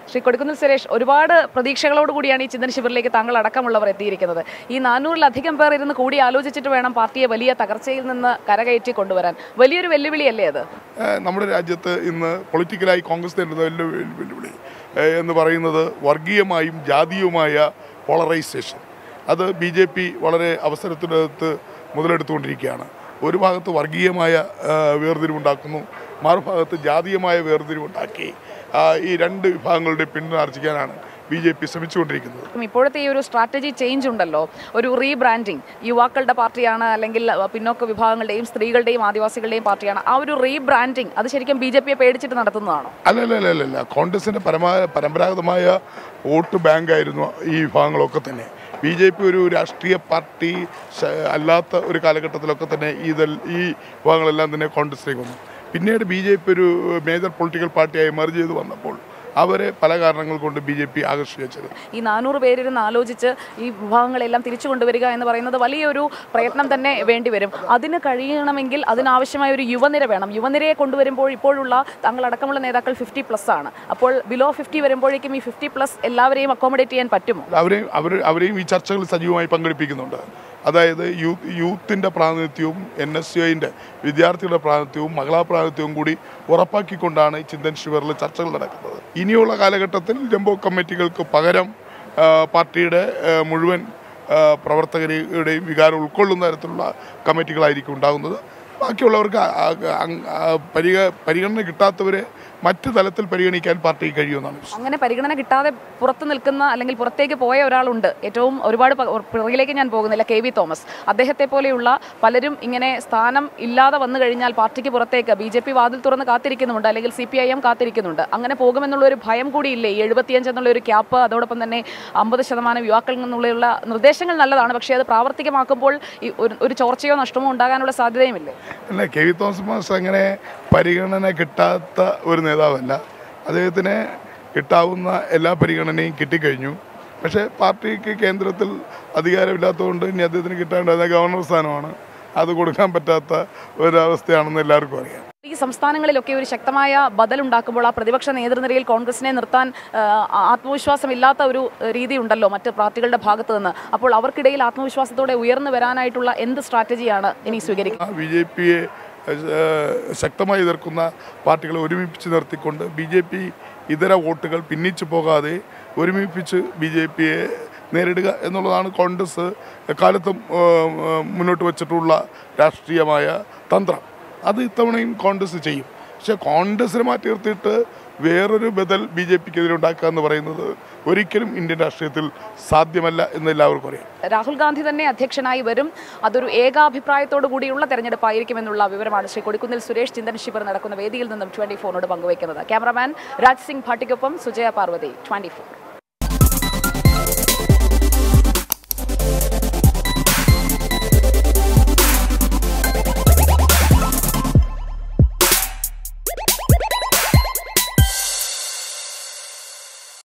ശ്രീ കൊടിക്കുന്നിൽ സുരേഷ് ഒരുപാട് പ്രതീക്ഷകളോട് കൂടിയാണ് ഈ ചിന്തന ശിബിറിലേക്ക് താങ്കൾ അടക്കമുള്ളവർ എത്തിയിരിക്കുന്നത് ഈ നാനൂറിലധികം പേർ ഇരുന്ന് കൂടി ആലോചിച്ചിട്ട് വേണം പാർട്ടിയെ വലിയ തകർച്ചയിൽ നിന്ന് കരകയറ്റി കൊണ്ടുവരാൻ വലിയൊരു വെല്ലുവിളിയല്ലേ അത് ഏഹ് നമ്മുടെ രാജ്യത്ത് ഇന്ന് പൊളിറ്റിക്കലായി കോൺഗ്രസ് നേരിടുന്ന വലിയ വെല്ലു- വെല്ലുവിളി ഏഹ് എന്ന് പറയുന്നത് വർഗീയമായും ജാതീയവുമായ പോളറൈസേഷൻ അത് ബി ജെ പി വളരെ അവസരത്തിനകത്ത് മുതലെടുത്തുകൊണ്ടിരിക്കുകയാണ് ഒരു ഭാഗത്ത് വർഗീയമായ ഏഹ് വേർതിരിവുണ്ടാക്കുന്നു മറുഭാഗത്ത് ജാതീയമായ വേർതിരിവുണ്ടാക്കി ആ, ഈ രണ്ട് വിഭാഗങ്ങളുടെ പിന്തുണർച്ചിക്കാനാണ് ബി ജെ പി ശ്രമിച്ചുകൊണ്ടിരിക്കുന്നത് ഉം ഇപ്പോഴത്തെ ഈ ഒരു സ്ട്രാറ്റജി ചേഞ്ച് ഉണ്ടല്ലോ ഒരു റീബ്രാൻഡിങ് യുവാക്കളുടെ പാർട്ടിയാണ് അല്ലെങ്കിൽ അഹ്, പിന്നോക്ക വിഭാഗങ്ങളുടെയും സ്ത്രീകളുടെയും ആദിവാസികളുടെയും പാർട്ടിയാണ് ആ ഒരു റീബ്രാൻഡിങ് അത് ശരിക്കും ബി ജെ പിയെ പേടിച്ചിട്ട് നടത്തുന്നതാണോ അല്ല അല്ല അല്ല അല്ല അല്ല കോൺഗ്രസിൻ്റെ പരമാ പരമ്പരാഗതമായ വോട്ട് ബാങ്കായിരുന്നു ഈ വിഭാഗങ്ങളൊക്കെ തന്നെ ബി ജെ പി ഒരു രാഷ്ട്രീയ പാർട്ടി ശ- അല്ലാത്ത ഒരു കാലഘട്ടത്തിലൊക്കെ തന്നെ ഇതൽ ഈ വിഭാഗങ്ങളെല്ലാം തന്നെ കോൺഗ്രസിലേക്ക് വന്നു പിന്നീട് ബി ജെ പി ഒരു മേജർ പൊളിറ്റിക്കൽ പാർട്ടിയായി മെർജ് ചെയ്ത് വന്നപ്പോൾ അവരെ പല കാരണങ്ങൾ കൊണ്ട് ബി ജെ പി ആകർഷിച്ചത് ഈ നാനൂറ് പേരിരുന്ന് ആലോചിച്ച് ഈ വിഭാഗങ്ങളെല്ലാം തിരിച്ചു കൊണ്ടുവരിക എന്ന് പറയുന്നത് വലിയൊരു പ്രയത്നം തന്നെ വേണ്ടിവരും അതിന് കഴിയണമെങ്കിൽ അതിനാവശ്യമായ ഒരു യുവനിര വേണം യുവനിരയെ കൊണ്ടുവരുമ്പോൾ ഇപ്പോഴുള്ള തങ്ങളടക്കമുള്ള നേതാക്കൾ ഫിഫ്റ്റി പ്ലസ് ആണ് അപ്പോൾ ബിലോ ഫിഫ്റ്റി വരുമ്പോഴേക്കും ഈ ഫിഫ്റ്റി പ്ലസ് എല്ലാവരെയും അക്കോമഡേറ്റ് ചെയ്യാൻ പറ്റുമോ അവരെയും അവർ അവരെയും ഈ ചർച്ചകളിൽ സജീവമായി പങ്കെടുപ്പിക്കുന്നുണ്ട് അതായത് യൂത്ത് യൂത്തിൻ്റെ പ്രാതിനിധ്യവും എൻ എസ് യു ഐൻ്റെ വിദ്യാർത്ഥികളുടെ പ്രാതിനിധ്യവും മഹിളാ പ്രാതിനിധ്യവും കൂടി ഉറപ്പാക്കിക്കൊണ്ടാണ് ഈ ചിന്തൻ ശിവറിൽ ചർച്ചകൾ നടക്കുന്നത് ഇനിയുള്ള കാലഘട്ടത്തിൽ ജംബോ കമ്മിറ്റികൾക്ക് പകരം ആ, പാർട്ടിയുടെ ആ, മുഴുവൻ ആ, പ്രവർത്തകരുടെയും വികാരം ഉൾക്കൊള്ളുന്ന തരത്തിലുള്ള കമ്മിറ്റികളായിരിക്കും ഉണ്ടാകുന്നത് ബാക്കിയുള്ളവർക്ക് ആ- ആ- ആ- ആ പരിഗ പരിഗണന കിട്ടാത്തവരെ മറ്റ് തലത്തിൽ പരിഗണിക്കാൻ പാർട്ടിക്ക് കഴിയുമെന്നാണ് വിശ്വാസം അങ്ങനെ പരിഗണന കിട്ടാതെ പുറത്ത് നിൽക്കുന്ന അല്ലെങ്കിൽ പുറത്തേക്ക് പോയ ഒരാളുണ്ട് ഏറ്റവും ഒരുപാട് പ- പിറകിലേക്ക് ഞാൻ പോകുന്നില്ല കെ വി തോമസ് അദ്ദേഹത്തെ പോലെയുള്ള പലരും ഇങ്ങനെ സ്ഥാനം ഇല്ലാതെ വന്നു കഴിഞ്ഞാൽ പാർട്ടിക്ക് പുറത്തേക്ക് ബി ജെ പി വാതിൽ തുറന്ന് കാത്തിരിക്കുന്നുണ്ട് അല്ലെങ്കിൽ സി പി ഐ എം കാത്തിരിക്കുന്നുണ്ട് അങ്ങനെ പോകുമെന്നുള്ള ഒരു ഭയം കൂടിയില്ലേ ഈ എഴുപത്തിയഞ്ച് എന്നുള്ള ഒരു ക്യാപ്പ് അതോടൊപ്പം തന്നെ അമ്പത് ശതമാനം യുവാക്കളിൽ നിന്നുള്ള നിർദ്ദേശങ്ങൾ നല്ലതാണ് പക്ഷേ അത് പ്രാവർത്തികമാക്കുമ്പോൾ ഈ ഒരു- ഒരു ചോർച്ചയോ നഷ്ടമോ ഉണ്ടാകാനുള്ള സാധ്യതയുമില്ലേ അല്ല കെ വി തോമസ് മാസ്റ്റർ അങ്ങനെ പരിഗണന കിട്ടാത്ത ഒരു നേതാവല്ല അദ്ദേഹത്തിന് കിട്ടാവുന്ന എല്ലാ പരിഗണനയും കിട്ടിക്കഴിഞ്ഞു പക്ഷേ പാർട്ടിക്ക് കേന്ദ്രത്തിൽ അധികാരമില്ലാത്തതുകൊണ്ട് ഇനി അദ്ദേഹത്തിന് കിട്ടേണ്ടത് ഗവർണർ സ്ഥാനമാണ് അത് കൊടുക്കാൻ പറ്റാത്ത ഒരവസ്ഥയാണെന്ന് എല്ലാവർക്കും അറിയാം ഈ സംസ്ഥാനങ്ങളിലൊക്കെ ഒരു ശക്തമായ ബദൽ ഉണ്ടാക്കുമ്പോൾ ആ പ്രതിപക്ഷ നേതൃനിരയിൽ കോൺഗ്രസിനെ നിർത്താൻ ആ, ആത്മവിശ്വാസമില്ലാത്ത ഒരു രീതി ഉണ്ടല്ലോ മറ്റ് പാർട്ടികളുടെ ഭാഗത്ത് നിന്ന് അപ്പോൾ അവർക്കിടയിൽ ആത്മവിശ്വാസത്തോടെ ഉയർന്നു വരാനായിട്ടുള്ള എന്ത് സ്ട്രാറ്റജിയാണ് ഇനി സ്വീകരിക്കുന്നത് ബി ജെ പിയെ ശക്തമായി എതിർക്കുന്ന പാർട്ടികളെ ഒരുമിപ്പിച്ച് നിർത്തിക്കൊണ്ട് ബി ജെ പി ഇതര വോട്ടുകൾ പിന്നിച്ചു പോകാതെ ഒരുമിപ്പിച്ച് ബി ജെ പിയെ നേരിടുക എന്നുള്ളതാണ് കോൺഗ്രസ് എക്കാലത്തും ആ, ആ, മുന്നോട്ട് വച്ചിട്ടുള്ള രാഷ്ട്രീയമായ തന്ത്രം അത് ഇത്തവണയും കോൺഗ്രസ് ചെയ്യും പക്ഷേ കോൺഗ്രസിനെ മാറ്റി നിർത്തിയിട്ട് വേറൊരു ബദൽ ബി ജെ പിക്കെതിരെ ഉണ്ടാക്കുക എന്ന് പറയുന്നത് ഒരിക്കലും ഇന്ത്യൻ രാഷ്ട്രീയത്തിൽ സാധ്യമല്ല എന്ന് എല്ലാവർക്കും അറിയാം രാഹുൽ ഗാന്ധി തന്നെ അധ്യക്ഷനായി വരും അതൊരു ഏകാഭിപ്രായത്തോടു കൂടിയുള്ള തെരഞ്ഞെടുപ്പായിരിക്കുമെന്നുള്ള വിവരമാണ് ശ്രീ കൊടിക്കുന്നിൽ സുരേഷ് ചിന്തൻ ശിബിർ നടക്കുന്ന വേദിയിൽ നിന്നും ട്വന്റി ഫോറിനോട് പങ്കുവയ്ക്കുന്നത് ക്യാമറാമാൻ രാജ് സിംഗ് ഭാട്ടിക്കൊപ്പം സുജയ പാർവതി ട്വന്റി ഫോർ